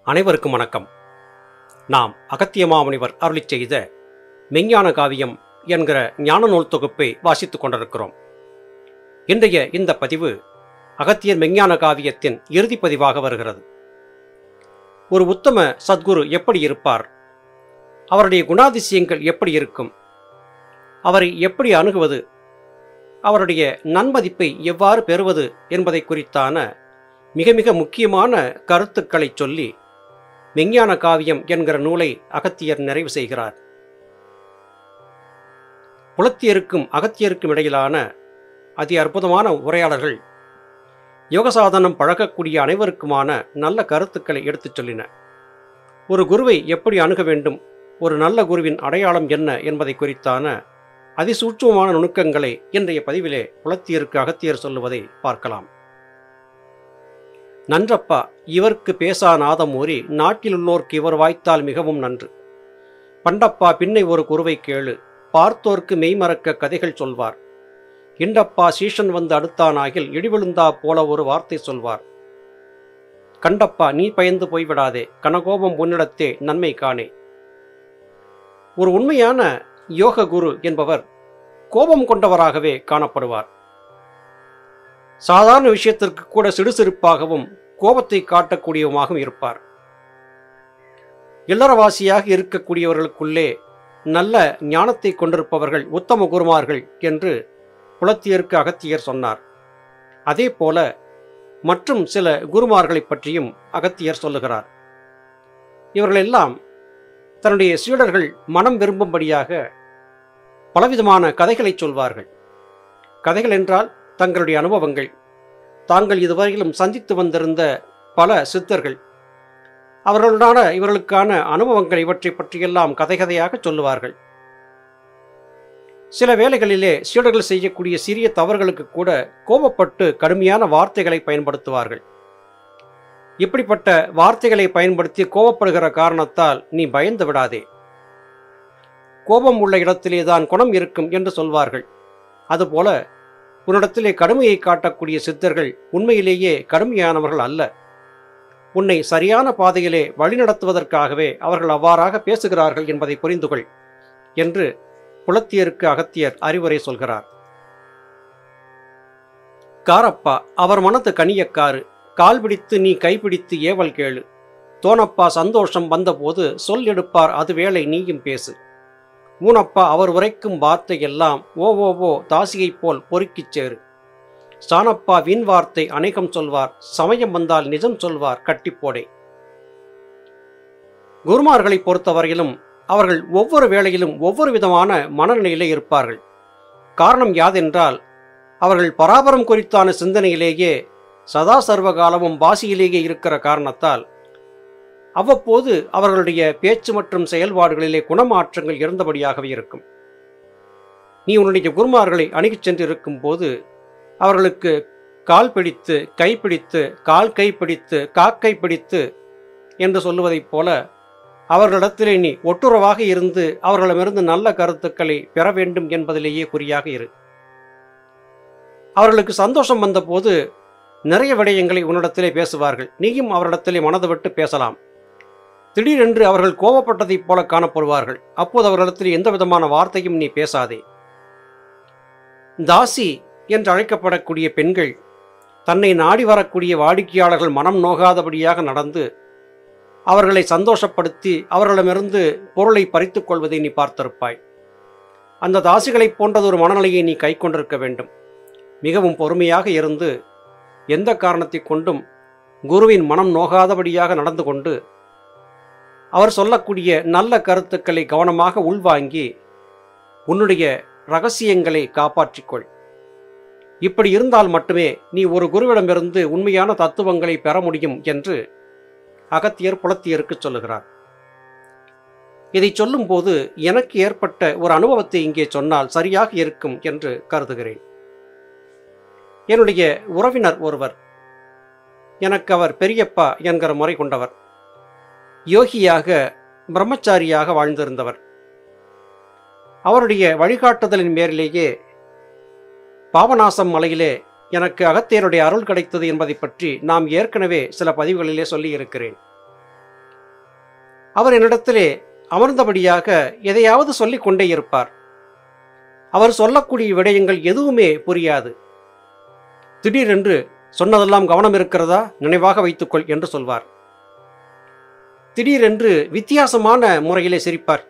அனைவருக்கும் வணக்கம் நாம் அகத்தியமாமுனிவர் அருளிச் செய்த மெஞ்ஞான காவியம் என்கிற ஞான நூல் தொகுப்பை வாசித்துக் கொண்டிருக்கிறோம் இன்றைய இந்த பதிவு அகத்தியர் மெஞ்ஞான காவியத்தின் இறுதிப் பதிவாக வருகிறது ஒரு உத்தம சத்குரு எப்படி இருப்பார் அவருடைய குணாதிசயங்கள் எப்படி இருக்கும் அவரை எப்படி அணுகுவது அவருடைய நன்மதிப்பை எவ்வாறு பெறுவது என்பதை குறித்தான மிக மிக முக்கியமான கருத்துக்களை சொல்லி மெஞ்ஞான காவியம் என்கிற நூலை அகத்தியர் நிறைவு செய்கிறார் புலத்தியருக்கும் அகத்தியருக்கும் இடையிலான அதி அற்புதமான உரையாடல்கள் யோகசாதனம் பழகக்கூடிய அனைவருக்குமான நல்ல கருத்துக்களை எடுத்துச் சொல்லின ஒரு குருவை எப்படி அணுக வேண்டும் ஒரு நல்ல குருவின் அடையாளம் என்ன என்பதை குறித்தான அதிசூட்சமான நுணுக்கங்களை இன்றைய பதிவிலே புலத்தியருக்கு அகத்தியர் சொல்லுவதை பார்க்கலாம் நன்றப்பா இவர்க்கு பேசா நாதம் ஊறி நாட்டிலுள்ளோர்க்கு இவர் வாய்த்தால் மிகவும் நன்று பண்டப்பா பின்னை ஒரு குருவை கேளு பார்த்தோர்க்கு மெய்மறக்க கதைகள் சொல்வார் இண்டப்பா சீஷன் வந்து அடுத்தானாகில் இடிவிழுந்தா போல ஒரு வார்த்தை சொல்வார் கண்டப்பா நீ பயந்து போய்விடாதே கனகோபம் உன்னிடத்தே நன்மை காணே ஒரு உண்மையான யோக குரு என்பவர் கோபம் கொண்டவராகவே காணப்படுவார் சாதாரண விஷயத்திற்கு கூட சிடுசிறுப்பாகவும் கோபத்தை காட்டக்கூடியவுமாகவும் இருப்பார் இல்லறவாசியாக இருக்கக்கூடியவர்களுக்குள்ளே நல்ல ஞானத்தை கொண்டிருப்பவர்கள் உத்தம குருமார்கள் என்று புலத்தியருக்கு அகத்தியர் சொன்னார் அதே போல மற்றும் சில குருமார்களைப் பற்றியும் அகத்தியர் சொல்லுகிறார் இவர்களெல்லாம் தன்னுடைய சீடர்கள் மனம் விரும்பும்படியாக பலவிதமான கதைகளை சொல்வார்கள் கதைகள் என்றால் தங்களுடைய அனுபவங்கள் தாங்கள் இதுவரையிலும் சந்தித்து வந்திருந்த பல சித்தர்கள் அவர்களுடான இவர்களுக்கான அனுபவங்கள் இவற்றை பற்றியெல்லாம் கதை கதையாக சொல்லுவார்கள் சில வேளைகளிலே சீடர்கள் செய்யக்கூடிய சிறிய தவறுகளுக்கு கூட கோபப்பட்டு கடுமையான வார்த்தைகளை பயன்படுத்துவார்கள் இப்படிப்பட்ட வார்த்தைகளை பயன்படுத்தி கோபப்படுகிற காரணத்தால் நீ பயந்து விடாதே கோபம் உள்ள இடத்திலே தான் குணம் இருக்கும் என்று சொல்வார்கள் அதுபோல உன்னிடத்திலே கடுமையை காட்டக்கூடிய சித்தர்கள் உண்மையிலேயே கடுமையானவர்கள் அல்ல உன்னை சரியான பாதையிலே வழிநடத்துவதற்காகவே அவர்கள் அவ்வாறாக பேசுகிறார்கள் என்பதை புரிந்துகொள் என்று புலத்தியருக்கு அகத்தியர் அறிவுரை சொல்கிறார் காரப்பா அவர் மனது கனியக்காரு கால் பிடித்து நீ கைப்பிடித்து ஏவல் கேளு தோனப்பா சந்தோஷம் வந்தபோது சொல் எடுப்பார் அது வேளை நீயும் பேசு மூனப்பா அவர் உரைக்கும் வார்த்தை எல்லாம் ஓ ஓ ஓ தாசியைப் போல் பொறுக்கிச் சேரு சாணப்பா வீண் வார்த்தை அநேகம் சொல்வார் சமயம் வந்தால் நிஜம் சொல்வார் கட்டிப்போடே குருமார்களை பொறுத்தவரையிலும் அவர்கள் ஒவ்வொரு வேளையிலும் ஒவ்வொரு விதமான மனநிலையிலே இருப்பார்கள் காரணம் யாதென்றால் அவர்கள் பராபரம் குறித்தான சிந்தனையிலேயே சதா சர்வகாலமும் வாசியிலேயே இருக்கிற காரணத்தால் அவ்வப்போது அவர்களுடைய பேச்சு மற்றும் செயல்பாடுகளிலே குணமாற்றங்கள் இருந்தபடியாகவே இருக்கும் நீ உன்னுடைய குருமார்களை அணுகிச் சென்று இருக்கும் போது அவர்களுக்கு கால் பிடித்து கை பிடித்து கால் கை பிடித்து காக்கை பிடித்து என்று சொல்லுவதைப் போல அவர்களிடத்திலே நீ ஒட்டுறவாக இருந்து அவர்களிடமிருந்து நல்ல கருத்துக்களை பெற வேண்டும் என்பதிலேயே குறியாக இரு அவர்களுக்கு சந்தோஷம் வந்தபோது நிறைய விடயங்களை உன்னிடத்திலே பேசுவார்கள் நீயும் அவரிடத்திலே மனது விட்டு பேசலாம் திடீரென்று அவர்கள் கோபப்பட்டதைப் போல காணப்படுவார்கள் அப்போது அவர்களிடத்தில் எந்த விதமான வார்த்தையும் நீ பேசாதே தாசி என்று அழைக்கப்படக்கூடிய பெண்கள் தன்னை நாடி வரக்கூடிய வாடிக்கையாளர்கள் மனம் நோகாதபடியாக நடந்து அவர்களை சந்தோஷப்படுத்தி அவர்களிடமிருந்து பொருளை பறித்துக் கொள்வதை நீ பார்த்திருப்பாய் அந்த தாசிகளைப் போன்றதொரு மனநிலையை நீ கை கொண்டிருக்க வேண்டும் மிகவும் பொறுமையாக இருந்து எந்த காரணத்தை கொண்டும் குருவின் மனம் நோகாதபடியாக நடந்து கொண்டு அவர் சொல்லக்கூடிய நல்ல கருத்துக்களை கவனமாக உள்வாங்கி உன்னுடைய ரகசியங்களை காப்பாற்றிக்கொள் இப்படி இருந்தால் மட்டுமே நீ ஒரு குருவிடமிருந்து உண்மையான தத்துவங்களை பெற முடியும் என்று அகத்தியர் புலத்தியருக்கு சொல்லுகிறார் இதை சொல்லும்போது எனக்கு ஏற்பட்ட ஒரு அனுபவத்தை இங்கே சொன்னால் சரியாக இருக்கும் என்று கருதுகிறேன் என்னுடைய உறவினர் ஒருவர் எனக்கு அவர் பெரியப்பா என்கிற முறை கொண்டவர் யோகியாக பிரம்மச்சாரியாக வாழ்ந்திருந்தவர் அவருடைய வழிகாட்டுதலின் மேரிலேயே பாபநாசம் மலையிலே எனக்கு அகத்தியருடைய அருள் கிடைத்தது என்பதை பற்றி நாம் ஏற்கனவே சில பதிவுகளிலே சொல்லி இருக்கிறேன் அவர் என்னிடத்திலே அமர்ந்தபடியாக எதையாவது சொல்லிக் கொண்டே இருப்பார் அவர் சொல்லக்கூடிய விடயங்கள் எதுவுமே புரியாது திடீரென்று சொன்னதெல்லாம் கவனம் இருக்கிறதா நினைவாக வைத்துக்கொள் என்று சொல்வார் திடீரென்று வித்தியாசமான முறையிலே சிரிப்பார்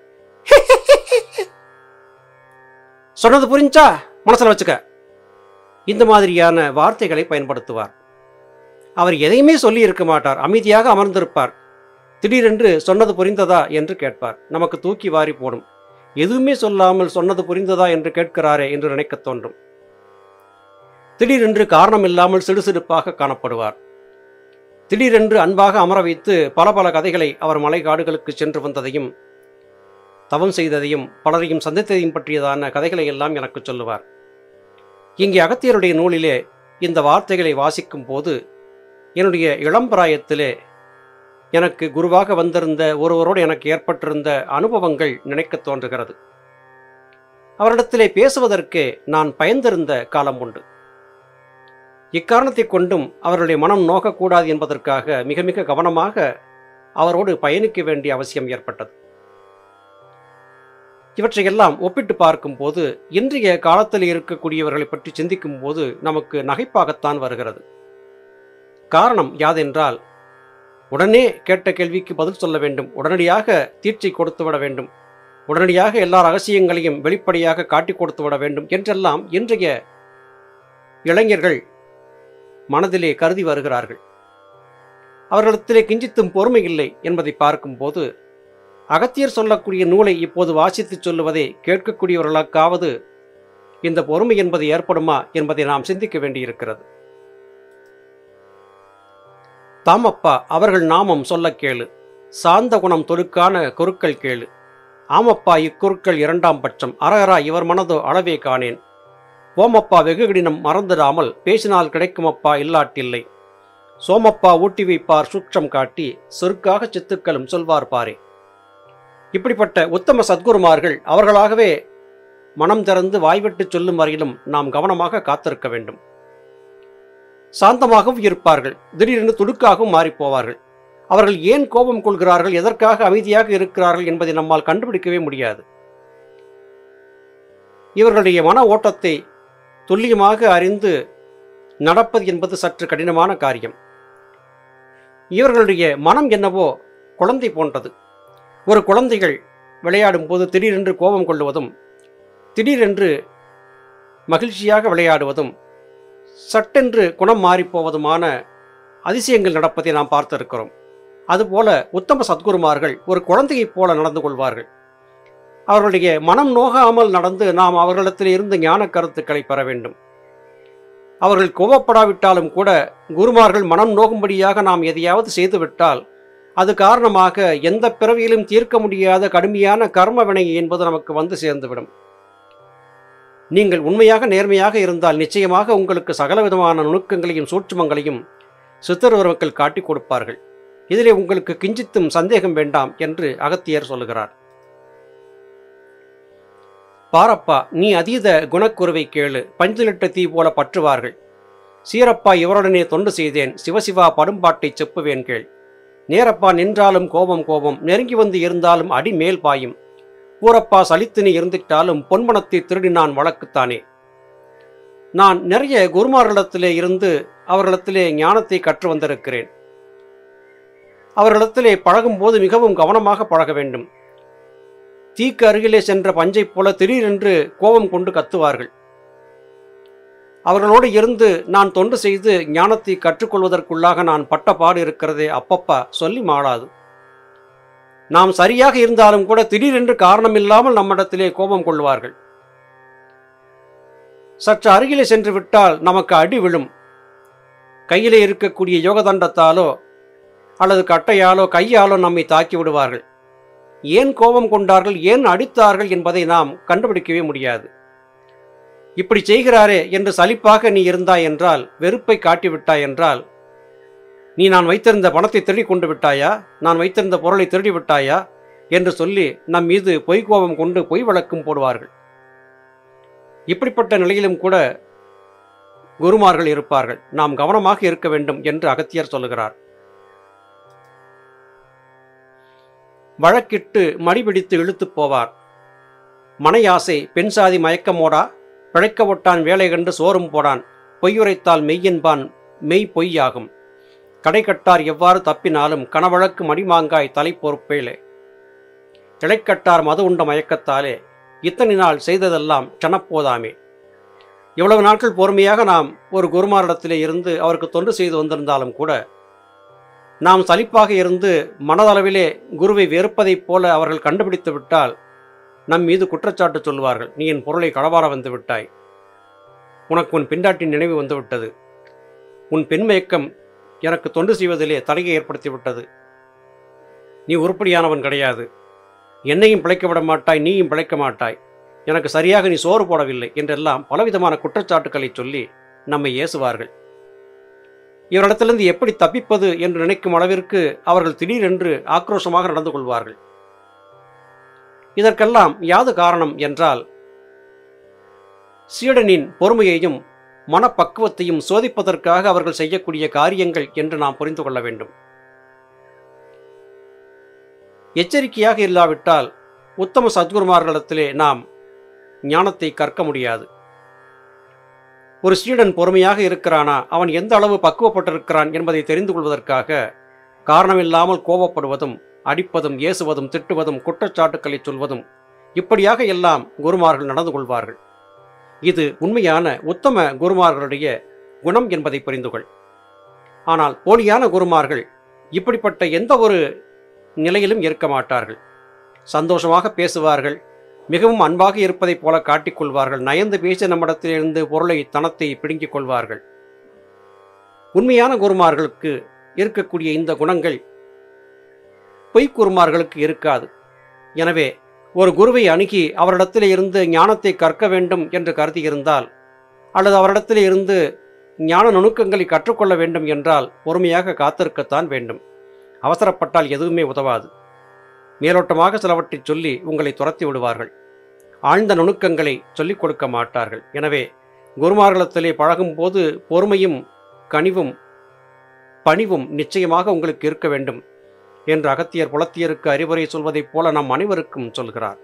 சொன்னது புரிஞ்சா மனசுல வச்சுக்க இந்த மாதிரியான வார்த்தைகளை பயன்படுத்துவார் அவர் எதையுமே சொல்லி இருக்க மாட்டார் அமைதியாக அமர்ந்திருப்பார் திடீரென்று சொன்னது புரிந்ததா என்று கேட்பார் நமக்கு தூக்கி வாரி போடும் எதுவுமே சொல்லாமல் சொன்னது புரிந்ததா என்று கேட்கிறாரே என்று நினைக்கத் தோன்றும் திடீரென்று காரணம் இல்லாமல் சிடுசிடுப்பாக காணப்படுவார் திடீரென்று அன்பாக அமர வைத்து பல பல கதைகளை அவர் மலைக்காடுகளுக்கு சென்று வந்ததையும் தவம் செய்ததையும் பலரையும் சந்தித்ததையும் பற்றியதான கதைகளை எல்லாம் எனக்கு சொல்லுவார் இங்கே அகத்தியருடைய நூலிலே இந்த வார்த்தைகளை வாசிக்கும் போது என்னுடைய இளம்பிராயத்திலே எனக்கு குருவாக வந்திருந்த ஒருவரோடு எனக்கு ஏற்பட்டிருந்த அனுபவங்கள் நினைக்கத் தோன்றுகிறது அவரிடத்திலே பேசுவதற்கு நான் பயந்திருந்த காலம் உண்டு இக்காரணத்தைக் கொண்டும் அவருடைய மனம் நோகக்கூடாது என்பதற்காக மிக மிக கவனமாக அவரோடு பயணிக்க வேண்டிய அவசியம் ஏற்பட்டது இவற்றையெல்லாம் ஒப்பிட்டு பார்க்கும்போது இன்றைய காலத்தில் இருக்கக்கூடியவர்களை பற்றி சிந்திக்கும் போது நமக்கு நகைப்பாகத்தான் வருகிறது காரணம் யாதென்றால் உடனே கேட்ட கேள்விக்கு பதில் சொல்ல வேண்டும் உடனடியாக தீட்சை கொடுத்து விட வேண்டும் உடனடியாக எல்லா ரகசியங்களையும் வெளிப்படையாக காட்டிக் கொடுத்து விட வேண்டும் என்றெல்லாம் இன்றைய இளைஞர்கள் மனதிலே கருதி வருகிறார்கள் அவர்களிடத்திலே கிஞ்சித்தும் பொறுமை இல்லை என்பதை பார்க்கும்போது அகத்தியர் சொல்லக்கூடிய நூலை இப்போது வாசித்து சொல்லுவதை கேட்கக்கூடியவர்களுக்காவது இந்த பொறுமை என்பது ஏற்படுமா என்பதை நாம் சிந்திக்க வேண்டியிருக்கிறது தாமப்பா அவர்கள் நாமம் சொல்ல கேளு சாந்த குணம் தொடுக்கான குருக்கள் கேளு ஆமப்பா இக்குருக்கள் இரண்டாம் பட்சம் அரகரா இவர் மனதோ அளவே காணேன் ஓமப்பா வெகு கடினம் மறந்துடாமல் பேசினால் கிடைக்குமப்பா இல்லாட்டில்லை சோமப்பா ஊட்டி வைப்பார் சூக்ஷம் காட்டி சொருக்காக சித்துக்களும் சொல்வார் பாரே இப்படிப்பட்ட உத்தம சத்குருமார்கள் அவர்களாகவே மனம் திறந்து வாய்விட்டு சொல்லும் வரையிலும் நாம் கவனமாக காத்திருக்க வேண்டும் சாந்தமாகவும் இருப்பார்கள் திடீரென்று துடுக்காகவும் மாறிப்போவார்கள் அவர்கள் ஏன் கோபம் கொள்கிறார்கள் எதற்காக அமைதியாக இருக்கிறார்கள் என்பதை நம்மால் கண்டுபிடிக்கவே முடியாது இவர்களுடைய மன ஓட்டத்தை துல்லியமாக அறிந்து நடப்பது என்பது சற்று கடினமான காரியம் இவர்களுடைய மனம் என்னவோ குழந்தை போன்றது ஒரு குழந்தைகள் விளையாடும் போது திடீரென்று கோபம் கொள்ளுவதும் திடீரென்று மகிழ்ச்சியாக விளையாடுவதும் சட்டென்று குணம் மாறிப்போவதுமான அதிசயங்கள் நடப்பதை நாம் பார்த்திருக்கிறோம் அதுபோல உத்தம சத்குருமார்கள் ஒரு குழந்தையைப் போல நடந்து கொள்வார்கள் அவர்களுடைய மனம் நோகாமல் நடந்து நாம் அவர்களிடத்தில் இருந்து ஞான கருத்துக்களை பெற வேண்டும் அவர்கள் கோபப்படாவிட்டாலும் கூட குருமார்கள் மனம் நோகும்படியாக நாம் எதையாவது செய்துவிட்டால் அது காரணமாக எந்த பிறவியிலும் தீர்க்க முடியாத கடுமையான கர்ம வினை என்பது நமக்கு வந்து சேர்ந்துவிடும் நீங்கள் உண்மையாக நேர்மையாக இருந்தால் நிச்சயமாக உங்களுக்கு சகலவிதமான நுணுக்கங்களையும் சூட்சுமங்களையும் சித்தர்வர்கள் காட்டிக் கொடுப்பார்கள் இதிலே உங்களுக்கு கிஞ்சித்தும் சந்தேகம் வேண்டாம் என்று அகத்தியர் சொல்லுகிறார் பாரப்பா நீ அதீத குணக்குருவை கேளு பஞ்சுலிட்ட தீ போல பற்றுவார்கள் சீரப்பா இவருடனே தொண்டு செய்தேன் சிவசிவா படும்பாட்டை செப்புவேன் கேள் நேரப்பா நின்றாலும் கோபம் கோபம் நெருங்கி வந்து இருந்தாலும் அடி மேல் பாயும் கூரப்பா சலித்தினி இருந்திட்டாலும் பொன்மனத்தை திருடினான் வழக்குத்தானே நான் நிறைய குருமார்களிடத்திலே இருந்து அவர்களிடத்திலே ஞானத்தை கற்று வந்திருக்கிறேன் அவர்களிடத்திலே பழகும்போது மிகவும் கவனமாக பழக வேண்டும் தீக்கு அருகிலே சென்ற பஞ்சைப் போல திடீரென்று கோபம் கொண்டு கத்துவார்கள் அவர்களோடு இருந்து நான் தொண்டு செய்து ஞானத்தை கற்றுக்கொள்வதற்குள்ளாக நான் பட்ட பாடு இருக்கிறதே அப்பப்பா சொல்லி மாளாது நாம் சரியாக இருந்தாலும் கூட திடீரென்று காரணமில்லாமல் நம்மிடத்திலே கோபம் கொள்வார்கள் சற்று அருகிலே சென்று விட்டால் நமக்கு அடி விழும் கையிலே இருக்கக்கூடிய யோகதண்டத்தாலோ அல்லது கட்டையாலோ கையாலோ நம்மை தாக்கி விடுவார்கள் ஏன் கோபம் கொண்டார்கள் ஏன் அடித்தார்கள் என்பதை நாம் கண்டுபிடிக்கவே முடியாது இப்படி செய்கிறாரே என்று சலிப்பாக நீ இருந்தாய் என்றால் வெறுப்பை காட்டிவிட்டாய் என்றால் நீ நான் வைத்திருந்த பணத்தை திருடி கொண்டு விட்டாயா நான் வைத்திருந்த பொருளை திருடி விட்டாயா என்று சொல்லி நம் மீது பொய் கோபம் கொண்டு பொய் வழக்கும் போடுவார்கள் இப்படிப்பட்ட நிலையிலும் கூட குருமார்கள் இருப்பார்கள் நாம் கவனமாக இருக்க வேண்டும் என்று அகத்தியர் சொல்லுகிறார் வழக்கிட்டு மடிபிடித்து இழுத்துப் போவார் மனையாசை பெண் சாதி மயக்கமோடா பிழைக்க ஒட்டான் வேலை கண்டு சோறும் போடான் பொய்யுரைத்தால் மெய்யென்பான் மெய் பொய்யாகும் கடைக்கட்டார் எவ்வாறு தப்பினாலும் கனவழக்கு மடிமாங்காய் தலை பொறுப்பேலே கிளைக்கட்டார் மது உண்ட மயக்கத்தாலே இத்தனை நாள் செய்ததெல்லாம் சனப்போதாமே இவ்வளவு நாட்கள் பொறுமையாக நாம் ஒரு குருமாரிடத்திலே இருந்து அவருக்கு தொண்டு செய்து வந்திருந்தாலும் கூட நாம் சலிப்பாக இருந்து மனதளவிலே குருவை வெறுப்பதைப் போல அவர்கள் கண்டுபிடித்து விட்டால் நம் மீது குற்றச்சாட்டு சொல்வார்கள் நீ என் பொருளை களவாட வந்து விட்டாய் உனக்கு உன் பிண்டாட்டின் நினைவு வந்துவிட்டது உன் பெண்மயக்கம் எனக்கு தொண்டு செய்வதிலே தடையை ஏற்படுத்தி விட்டது நீ உருப்படியானவன் கிடையாது என்னையும் பிழைக்க விட மாட்டாய் நீயும் பிழைக்க மாட்டாய் எனக்கு சரியாக நீ சோறு போடவில்லை என்றெல்லாம் பலவிதமான குற்றச்சாட்டுக்களை சொல்லி நம்மை ஏசுவார்கள் இவரிடத்திலிருந்து எப்படி தப்பிப்பது என்று நினைக்கும் அளவிற்கு அவர்கள் திடீரென்று ஆக்ரோஷமாக நடந்து கொள்வார்கள் இதற்கெல்லாம் யாது காரணம் என்றால் சீடனின் பொறுமையையும் மனப்பக்குவத்தையும் சோதிப்பதற்காக அவர்கள் செய்யக்கூடிய காரியங்கள் என்று நாம் புரிந்து கொள்ள வேண்டும் எச்சரிக்கையாக இல்லாவிட்டால் உத்தம சத்குருமார்களிடத்திலே நாம் ஞானத்தை கற்க முடியாது ஒரு சீடன் பொறுமையாக இருக்கிறானா அவன் எந்த அளவு பக்குவப்பட்டிருக்கிறான் என்பதை தெரிந்து கொள்வதற்காக காரணமில்லாமல் கோபப்படுவதும் அடிப்பதும் ஏசுவதும் திட்டுவதும் குற்றச்சாட்டுக்களை சொல்வதும் இப்படியாக எல்லாம் குருமார்கள் நடந்து கொள்வார்கள் இது உண்மையான உத்தம குருமார்களுடைய குணம் என்பதை புரிந்து கொள் ஆனால் போலியான குருமார்கள் இப்படிப்பட்ட எந்த ஒரு நிலையிலும் இருக்க மாட்டார்கள் சந்தோஷமாக பேசுவார்கள் மிகவும் அன்பாக இருப்பதைப் போல காட்டிக்கொள்வார்கள் நயந்து பேசி நம்மிடத்திலிருந்து பொருளை தனத்தை பிடுங்கிக் கொள்வார்கள் உண்மையான குருமார்களுக்கு இருக்கக்கூடிய இந்த குணங்கள் பொய்க் குருமார்களுக்கு இருக்காது எனவே ஒரு குருவை அணுகி அவரிடத்திலே இருந்து ஞானத்தை கற்க வேண்டும் என்று கருதியிருந்தால் அல்லது அவரிடத்திலே இருந்து ஞான நுணுக்கங்களை கற்றுக்கொள்ள வேண்டும் என்றால் பொறுமையாக காத்திருக்கத்தான் வேண்டும் அவசரப்பட்டால் எதுவுமே உதவாது மேலோட்டமாக சிலவற்றை சொல்லி உங்களை துரத்தி விடுவார்கள் ஆழ்ந்த நுணுக்கங்களை சொல்லிக் கொடுக்க மாட்டார்கள் எனவே குருமார்களிடத்திலே பழகும்போது பொறுமையும் கனிவும் பணிவும் நிச்சயமாக உங்களுக்கு இருக்க வேண்டும் என்று அகத்தியர் புலத்தியருக்கு அறிவுரை சொல்வதைப் போல நம் அனைவருக்கும் சொல்கிறார்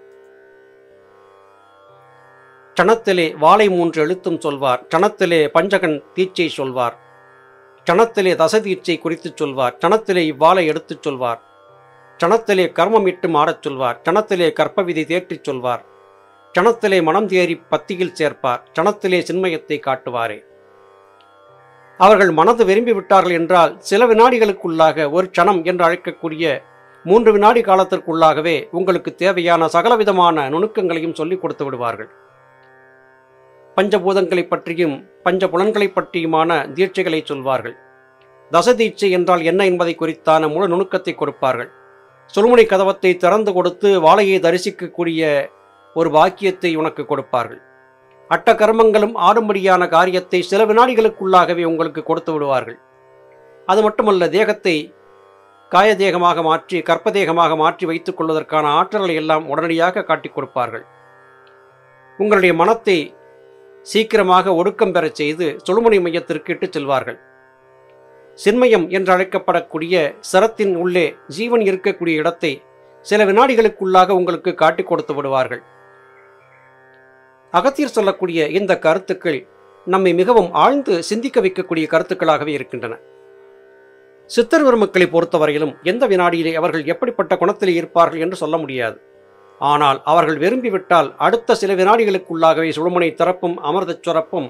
சணத்திலே வாளை மூன்று எழுத்தும் சொல்வார் சணத்திலே பஞ்சகன் தீச்சை சொல்வார் சணத்திலே தசதீட்சை குறித்துச் சொல்வார் சணத்திலே இவ்வாளை எடுத்துச் சொல்வார் சணத்திலே கர்மம் இட்டு மாறச் சொல்வார் சணத்திலே கற்பவிதி தேற்றிச் சொல்வார் சணத்திலே மனம் தேறி பத்தியில் சேர்ப்பார் சணத்திலே சின்மயத்தை காட்டுவாரே அவர்கள் மனது விரும்பி விட்டார்கள் என்றால் சில வினாடிகளுக்குள்ளாக ஒரு க்ஷணம் என்று அழைக்கக்கூடிய மூன்று வினாடி காலத்திற்குள்ளாகவே உங்களுக்கு தேவையான சகலவிதமான நுணுக்கங்களையும் சொல்லிக் கொடுத்து விடுவார்கள் பஞ்சபூதங்களைப் பற்றியும் பஞ்ச புலன்களைப் பற்றியுமான தீட்சைகளை சொல்வார்கள் தசதீட்சை என்றால் என்ன என்பதை குறித்தான முழு நுணுக்கத்தை கொடுப்பார்கள் சுழுமுனை கதவத்தை திறந்து கொடுத்து வாழையை தரிசிக்கக்கூடிய ஒரு பாக்கியத்தை உனக்கு கொடுப்பார்கள் அட்ட கர்மங்களும் ஆடும்படியான காரியத்தை சில வினாடிகளுக்குள்ளாகவே உங்களுக்கு கொடுத்து விடுவார்கள் அது மட்டுமல்ல தேகத்தை காயதேகமாக மாற்றி கற்பதேகமாக மாற்றி வைத்துக் கொள்வதற்கான ஆற்றல்களை எல்லாம் உடனடியாக காட்டிக் கொடுப்பார்கள் உங்களுடைய மனத்தை சீக்கிரமாக ஒடுக்கம் பெறச் செய்து சுழுமுனை மையத்திற்கு இட்டுச் செல்வார்கள் சின்மயம் என்று அழைக்கப்படக்கூடிய சரத்தின் உள்ளே ஜீவன் இருக்கக்கூடிய இடத்தை சில வினாடிகளுக்குள்ளாக உங்களுக்கு காட்டிக் கொடுத்து விடுவார்கள் அகத்தியர் சொல்லக்கூடிய இந்த கருத்துக்கள் நம்மை மிகவும் ஆழ்ந்து சிந்திக்க வைக்கக்கூடிய கருத்துக்களாகவே இருக்கின்றன சித்தர் பெருமக்களை பொறுத்தவரையிலும் எந்த வினாடியிலே அவர்கள் எப்படிப்பட்ட குணத்திலே இருப்பார்கள் என்று சொல்ல முடியாது ஆனால் அவர்கள் விரும்பிவிட்டால் அடுத்த சில வினாடிகளுக்குள்ளாகவே சுழுமுனை திறப்பும் அமிர்தச் சுரப்பும்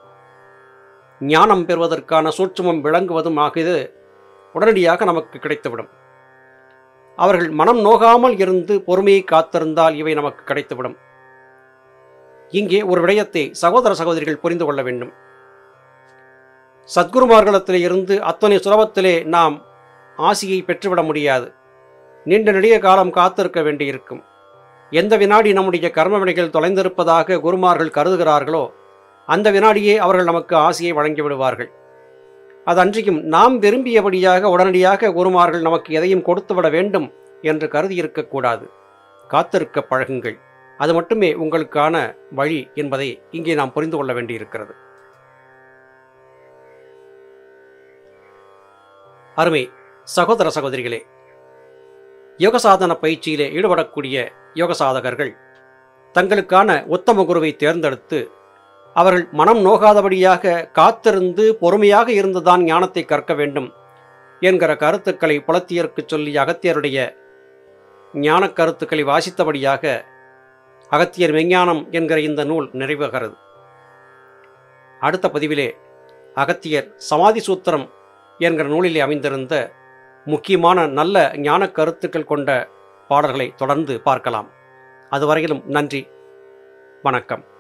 ஞானம் பெறுவதற்கான சூட்சுமம் விளங்குவதும் ஆகியது உடனடியாக நமக்கு கிடைத்துவிடும் அவர்கள் மனம் நோகாமல் இருந்து பொறுமையை காத்திருந்தால் இவை நமக்கு கிடைத்துவிடும் இங்கே ஒரு விடயத்தை சகோதர சகோதரிகள் புரிந்து கொள்ள வேண்டும் சத்குருமார்களிடத்திலே இருந்து அத்தனை சுலபத்திலே நாம் ஆசியை பெற்றுவிட முடியாது நீண்ட நெடிய காலம் காத்திருக்க வேண்டியிருக்கும் எந்த வினாடி நம்முடைய கர்ம வினைகள் தொலைந்திருப்பதாக குருமார்கள் கருதுகிறார்களோ அந்த வினாடியே அவர்கள் நமக்கு ஆசியை வழங்கி விடுவார்கள் அது அன்றையும் நாம் விரும்பியபடியாக உடனடியாக குருமார்கள் நமக்கு எதையும் கொடுத்துவிட வேண்டும் என்று கருதி இருக்கக்கூடாது காத்திருக்க பழகுங்கள் அது மட்டுமே உங்களுக்கான வழி என்பதை இங்கே நாம் புரிந்து கொள்ள வேண்டியிருக்கிறது அருமை சகோதர சகோதரிகளே யோகசாதன பயிற்சியிலே ஈடுபடக்கூடிய யோக சாதகர்கள் தங்களுக்கான உத்தம குருவை தேர்ந்தெடுத்து அவர்கள் மனம் நோகாதபடியாக காத்திருந்து பொறுமையாக இருந்துதான் ஞானத்தை கற்க வேண்டும் என்கிற கருத்துக்களை புலத்தியருக்கு சொல்லி அகத்தியருடைய ஞான கருத்துக்களை வாசித்தபடியாக அகத்தியர் மெஞ்ஞானம் என்கிற இந்த நூல் நிறைவேகிறது அடுத்த பதிவிலே அகத்தியர் சமாதி சூத்திரம் என்கிற நூலிலே அமைந்திருந்த முக்கியமான நல்ல ஞான கருத்துக்கள் கொண்ட பாடல்களை தொடர்ந்து பார்க்கலாம் அதுவரையிலும் நன்றி வணக்கம்